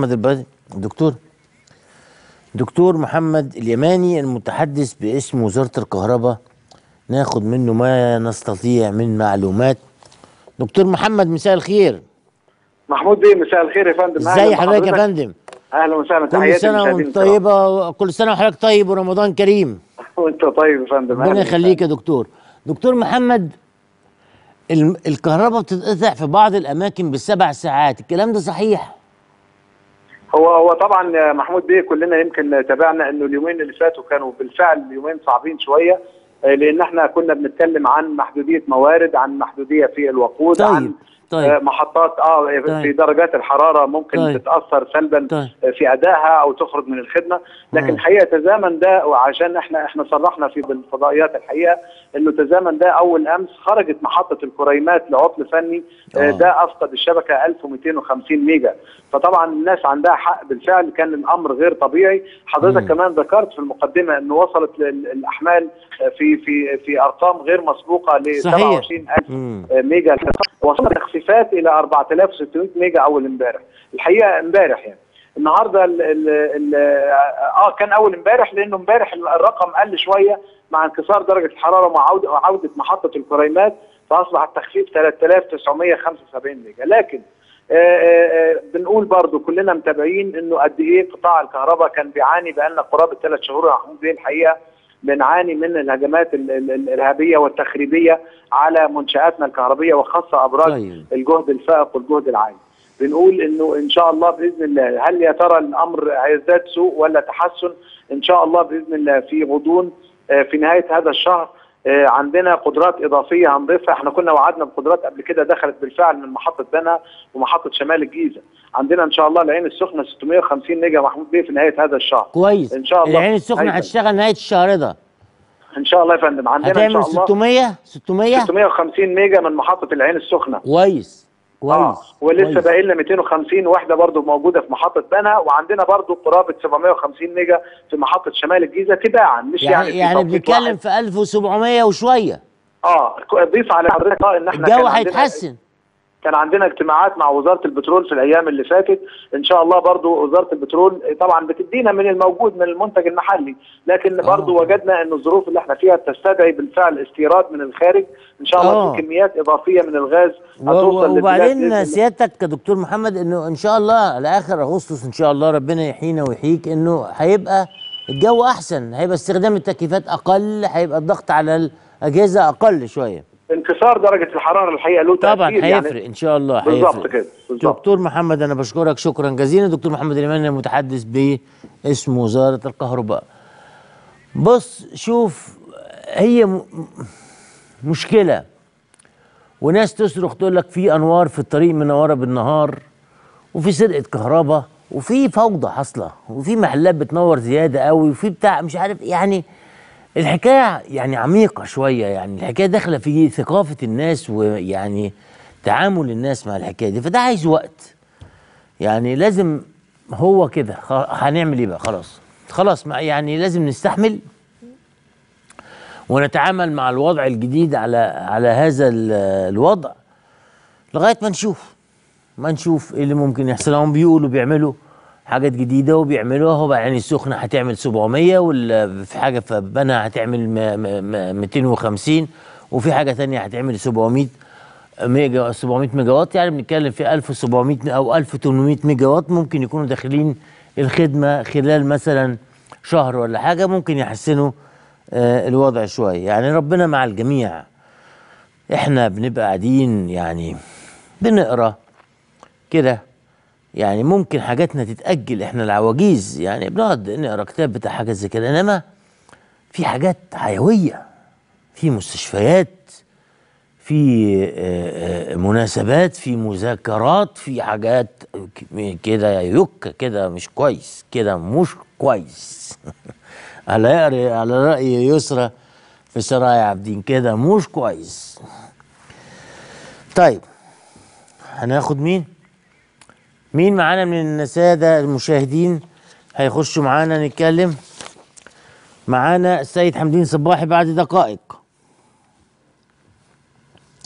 احمد البدري دكتور دكتور محمد اليماني المتحدث باسم وزاره الكهرباء ناخد منه ما نستطيع من معلومات دكتور محمد مساء الخير محمود بيه مساء الخير يا فندم ازي أهلاً حضرتك يا بحضرتك. فندم اهلا وسهلا كل تحياتي سنه للمشاهدين وانت الكرام. طيبه كل سنه وحضرتك طيب ورمضان كريم وانت طيب يا فندم ربنا أهلاً يخليك يا دكتور دكتور محمد الم- الكهرباء بتتقطع في بعض الاماكن بالسبع ساعات الكلام ده صحيح هو هو طبعا يا محمود بيه كلنا يمكن تابعنا انه اليومين اللي فاتوا كانوا بالفعل يومين صعبين شويه آه، لان احنا كنا بنتكلم عن محدوديه موارد عن محدوديه في الوقود طيب، عن طيب. آه، محطات اه في طيب. درجات الحراره ممكن طيب. تتاثر سلبا طيب. آه، في ادائها او تخرج من الخدمه لكن مم. الحقيقه تزامن ده وعشان احنا احنا صرحنا في بالفضائيات الحقيقه انه تزامن ده اول امس خرجت محطه الكريمات لعطل فني آه. آه، ده افقد الشبكه 1250 ميجا فطبعا الناس عندها حق بالفعل كان الامر غير طبيعي حضرتك مم. كمان ذكرت في المقدمه انه وصلت لل- الاحمال آه، في في في ارقام غير مسبوقه ل صحيح. 27000 مم. ميجا وصلت تخفيفات الى 4600 ميجا اول امبارح الحقيقه امبارح يعني النهارده ال ال ال اه كان اول امبارح لانه امبارح الرقم قل شويه مع انكسار درجه الحراره ومع عوده وعوده محطه الكريمات فاصبح التخفيف 3975 ميجا لكن آه، آه، آه، بنقول برضو كلنا متابعين انه قد ايه قطاع الكهرباء كان بيعاني بقالنا قرابه ثلاث شهور يا محمود بيه الحقيقه بنعاني من الهجمات ال- ال- الارهابيه والتخريبيه على منشاتنا الكهربيه وخاصه ابراج طيب. الجهد الفائق والجهد العالي. بنقول انه ان شاء الله باذن الله هل يا ترى الامر هيزداد سوء ولا تحسن؟ ان شاء الله باذن الله في غضون آه، في نهايه هذا الشهر آه، عندنا قدرات اضافيه هنضيفها احنا كنا وعدنا بقدرات قبل كده دخلت بالفعل من محطه بنا ومحطه شمال الجيزه عندنا ان شاء الله العين السخنه 650 ميجا محمود بيه في نهايه هذا الشهر كويس إن شاء الله. العين السخنه أيوة. هتشتغل نهايه الشهر ده ان شاء الله يا فندم عندنا ان شاء هتعمل الله 600 600 650 ميجا من محطه العين السخنه كويس كويس اه ولسه كويس. باقي لنا 250 وحده برضو موجوده في محطه بنا وعندنا برضو قرابه 750 ميجا في محطه شمال الجيزه تباعا مش يعني يعني في يعني توقيت بنتكلم واحد. في 1700 وشويه اه ضيف على حضرتك اه ان احنا الجو كان عندنا- هيتحسن كان عندنا اجتماعات مع وزاره البترول في الايام اللي فاتت ان شاء الله برضو وزاره البترول طبعا بتدينا من الموجود من المنتج المحلي لكن برضو آه. وجدنا ان الظروف اللي احنا فيها تستدعي بالفعل استيراد من الخارج ان شاء الله آه. في كميات اضافيه من الغاز و- هتوصل و- للبلاد بإذن وبعدين الله. سيادتك كدكتور محمد انه ان شاء الله على اخر اغسطس ان شاء الله ربنا يحيينا ويحييك انه هيبقى الجو احسن هيبقى استخدام التكييفات اقل هيبقى الضغط على الاجهزه اقل شويه انكسار درجه الحراره الحقيقه له طبعا تأثير هيفرق ان شاء الله بالظبط هيفرق كده بالظبط دكتور محمد انا بشكرك شكرا جزيلا دكتور محمد اليماني المتحدث باسم وزاره الكهرباء بص شوف هي م- مشكله وناس تصرخ تقول لك في انوار في الطريق منوره بالنهار وفي سرقه كهرباء وفي فوضى حاصله وفي محلات بتنور زياده قوي وفي بتاع مش عارف يعني الحكايه يعني عميقه شويه يعني الحكايه داخله في ثقافه الناس ويعني تعامل الناس مع الحكايه دي فده عايز وقت يعني لازم هو كده خ- هنعمل ايه بقى خلاص خلاص ما- يعني لازم نستحمل ونتعامل مع الوضع الجديد على على هذا ال- الوضع لغايه ما نشوف ما نشوف ايه اللي ممكن يحصل هم بيقولوا بيعملوا حاجات جديده وبيعملوها هو يعني السخنه هتعمل 700 ولا في حاجه في بنا هتعمل م- م- م- 250 وفي حاجه تانية هتعمل 700 ميجا 700 ميجا وات يعني بنتكلم في 1700 او 1800 ميجا وات ممكن يكونوا داخلين الخدمه خلال مثلا شهر ولا حاجه ممكن يحسنوا آه، الوضع شويه يعني ربنا مع الجميع احنا بنبقى قاعدين يعني بنقرا كده يعني ممكن حاجاتنا تتأجل احنا العواجيز يعني بنقعد نقرا كتاب بتاع حاجات زي كده انما في حاجات حيوية في مستشفيات في آه، آه، مناسبات في مذاكرات في حاجات ك- كده يك كده مش كويس كده مش كويس على يقري على رأي يسرى في سرايا عابدين كده مش كويس طيب هناخد مين مين معانا من السادة المشاهدين هيخشوا معانا نتكلم معانا السيد حمدين صباحي بعد دقائق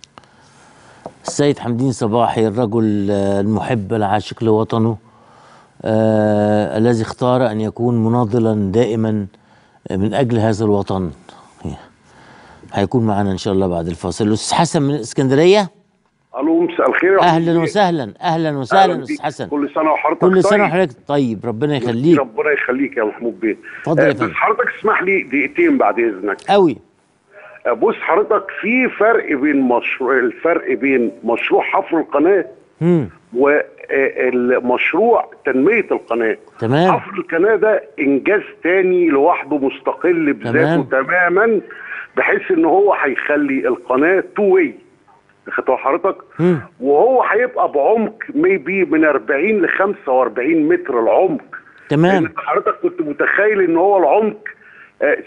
السيد حمدين صباحي الرجل آه، المحب العاشق لوطنه آه الذي اختار ان يكون مناضلا دائما من اجل هذا الوطن هيكون معنا ان شاء الله بعد الفاصل الاستاذ حسن من الاسكندريه الو مساء الخير يا اهلا حبيبي. وسهلا اهلا وسهلا أهلاً استاذ بيك. حسن كل سنه وحضرتك كل سنه طيب. وحضرتك طيب ربنا يخليك ربنا يخليك يا محمود بيه اتفضل يا آه، فندم. بس حضرتك اسمح لي دقيقتين بعد اذنك قوي آه، بص حضرتك في فرق بين مشروع الفرق بين مشروع حفر القناه امم والمشروع تنميه القناه تمام حفر القناه ده انجاز تاني لوحده مستقل تمام. بذاته تماما بحيث ان هو هيخلي القناه تو واي خدت حضرتك مم. وهو هيبقى بعمق ميبي من 40 ل 45 متر العمق تمام لان حضرتك كنت متخيل ان هو العمق آه،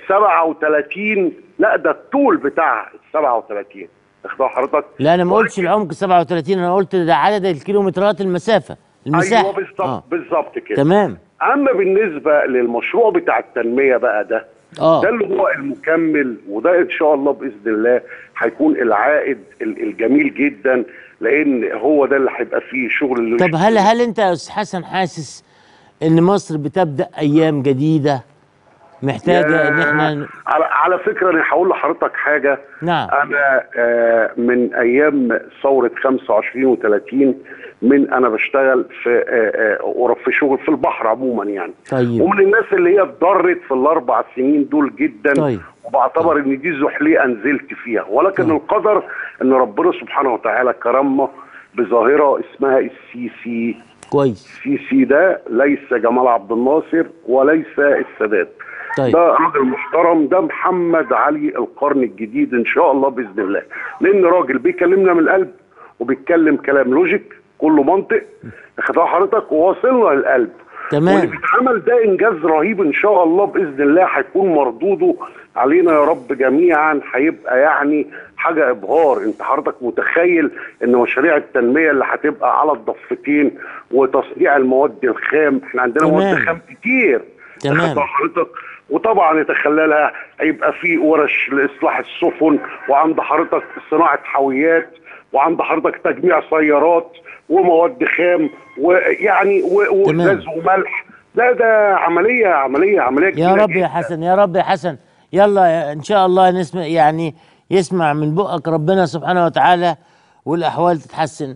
37 لا ده الطول بتاع 37 اخد حضرتك لا انا ما قلتش العمق 37 انا قلت ده عدد الكيلومترات المسافه المساحه ايوه بالظبط آه. بالظبط كده تمام اما بالنسبه للمشروع بتاع التنميه بقى ده اه ده اللي هو المكمل وده ان شاء الله باذن الله هيكون العائد ال- الجميل جدا لان هو ده اللي هيبقى فيه شغل طب هل هل انت يا استاذ حسن حاسس ان مصر بتبدا ايام جديده محتاجه ان احنا على, على فكره انا هقول لحضرتك حاجه نعم. انا آه من ايام ثوره 25 و30 من انا بشتغل في آه آه في شغل في البحر عموما يعني طيب. ومن الناس اللي هي اتضرت في الاربع سنين دول جدا طيب. وبعتبر ان دي زحليقه نزلت فيها ولكن طيب. القدر ان ربنا سبحانه وتعالى كرمنا بظاهره اسمها السي سي كويس السي سي ده ليس جمال عبد الناصر وليس السادات طيب. ده راجل محترم ده محمد علي القرن الجديد ان شاء الله باذن الله لان راجل بيكلمنا من القلب وبيتكلم كلام لوجيك كله منطق خدها حضرتك وواصلنا للقلب تمام. واللي بيتعمل ده انجاز رهيب ان شاء الله باذن الله هيكون مردوده علينا يا رب جميعا هيبقى يعني حاجه ابهار انت حضرتك متخيل ان مشاريع التنميه اللي هتبقى على الضفتين وتصنيع المواد الخام احنا عندنا تمام. مواد خام كتير تمام. خدها حضرتك وطبعا يتخللها هيبقى في ورش لاصلاح السفن وعند حضرتك صناعه حاويات وعند حضرتك تجميع سيارات ومواد خام ويعني و- تمام. وغاز وملح لا ده عمليه عمليه عمليه يا كبيرة رب يا جداً. حسن يا رب يا حسن يلا يا- ان شاء الله نسمع يعني يسمع من بقك ربنا سبحانه وتعالى والاحوال تتحسن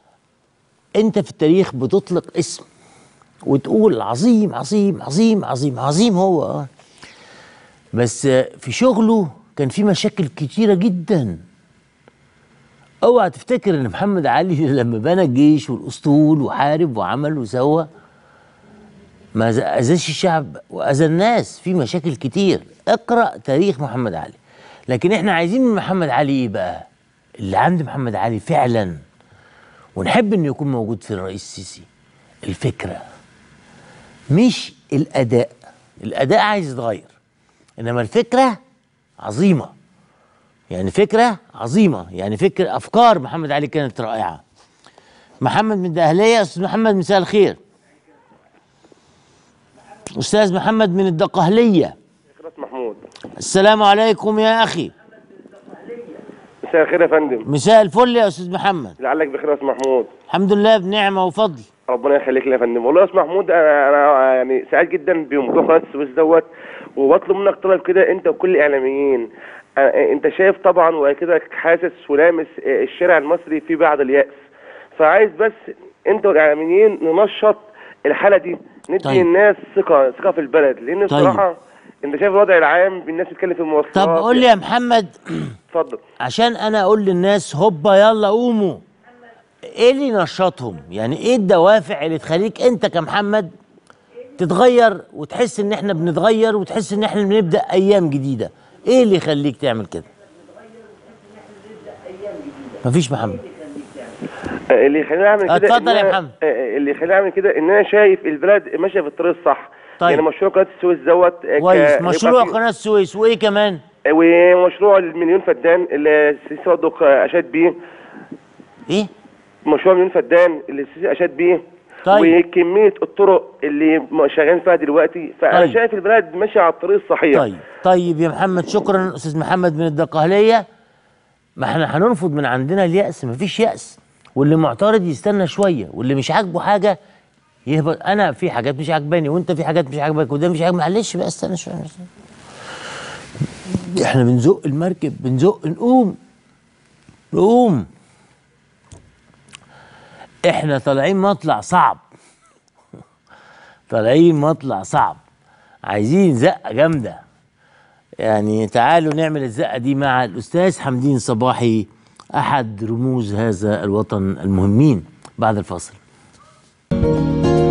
انت في التاريخ بتطلق اسم وتقول عظيم عظيم عظيم عظيم عظيم هو اه بس في شغله كان في مشاكل كتيرة جدا اوعى تفتكر ان محمد علي لما بنى الجيش والاسطول وحارب وعمل وسوى ما اذاش الشعب واذى الناس في مشاكل كتير اقرا تاريخ محمد علي لكن احنا عايزين من محمد علي ايه بقى اللي عند محمد علي فعلا ونحب انه يكون موجود في الرئيس السيسي الفكره مش الاداء الاداء عايز يتغير انما الفكره عظيمه يعني فكره عظيمه يعني فكر افكار محمد علي كانت رائعه محمد من الدهليه استاذ محمد مساء الخير استاذ محمد من الدقهليه خلاص محمود السلام عليكم يا اخي مساء الخير يا فندم مساء الفل يا استاذ محمد لعلك بخير يا استاذ محمود الحمد لله بنعمه وفضل ربنا يخليك لي يا فندم والله يا استاذ محمود انا انا يعني سعيد جدا بموضوع قناه السويس دوت وبطلب منك طلب كده انت وكل الاعلاميين أ- انت شايف طبعا وكده حاسس ولامس الشارع المصري في بعض اليأس فعايز بس انت والاعلاميين ننشط الحاله دي ندي طيب. الناس ثقه ثقه في البلد لان طيب. بصراحه انت شايف الوضع العام الناس بتتكلم في المواصلات طب قول لي يا محمد اتفضل عشان انا اقول للناس هوبا يلا قوموا ايه اللي ينشطهم يعني ايه الدوافع اللي تخليك انت كمحمد تتغير وتحس ان احنا بنتغير وتحس ان احنا بنبدا ايام جديده ايه اللي يخليك تعمل كده مفيش محمد اللي يخليني اعمل كده اتفضل إن يا أنا- محمد. اللي يخليني اعمل كده ان انا شايف البلد ماشيه في الطريق الصح طيب. يعني مشروع قناه السويس دوت ك- كويس هيبقى مشروع فيه- قناه السويس وايه كمان ومشروع المليون فدان اللي السيسي برضه اشاد بيه ايه مشروع مليون فدان اللي السيسي اشاد بيه طيب. وكميه الطرق اللي م- شغالين فيها دلوقتي فانا طيب. شايف البلد ماشيه على الطريق الصحيح طيب طيب يا محمد شكرا استاذ محمد من الدقهليه ما احنا هنرفض من عندنا اليأس مفيش يأس واللي معترض يستنى شويه واللي مش عاجبه حاجه يهبط انا في حاجات مش عاجباني وانت في حاجات مش عاجبك وده مش عاجبك معلش بقى استنى شويه احنا بنزق المركب بنزق نقوم نقوم احنا طالعين مطلع صعب طالعين مطلع صعب عايزين زقه جامده يعني تعالوا نعمل الزقه دي مع الاستاذ حمدين صباحي احد رموز هذا الوطن المهمين بعد الفاصل